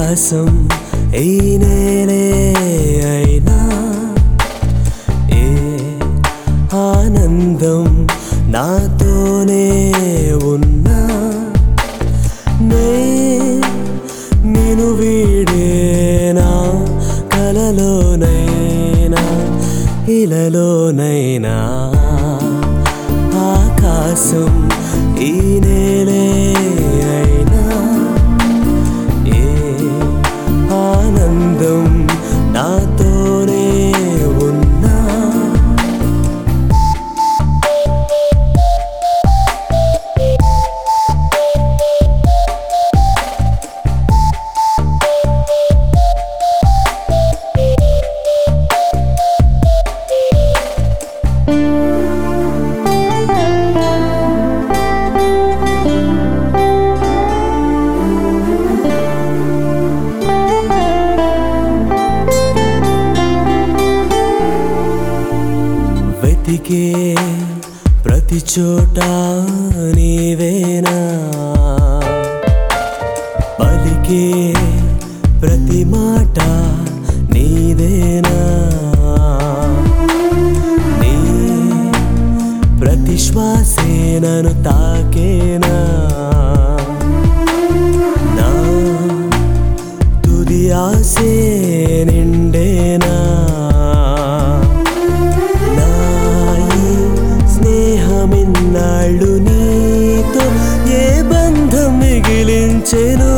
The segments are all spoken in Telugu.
ఆకాశం ఈ నేలే అయినా ఏ ఆనందం నాతోనే ఉన్నా నే నేను వీడేనా కలలోనైనా ఇలలోనైనా ఆకాశం ఈ నేలే అయినా ఏ ఆనందం నాతోనే ఉన్నా వెతికే ప్రతి చోట నీవేనా పలికే ప్రతి మాట నీదేనా నీ ప్రతి శ్వాసే నన్ను తాకేనా నా తుది ఆసే నిండేనా నాయి స్నేహమిన్నాళ్ళు నీతో ఏ బంధం మిగిలించెను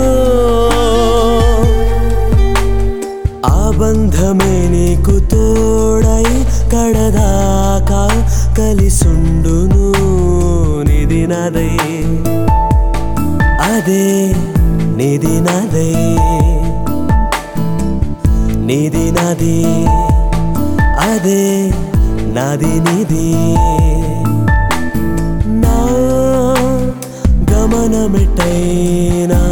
ఆ బంధమే నీకు తోడై కడదాకా కలిసుండును నిధి నదై అదే నిధి నదై నిధి నది అదే నది నిధి నా గమనమిటైనా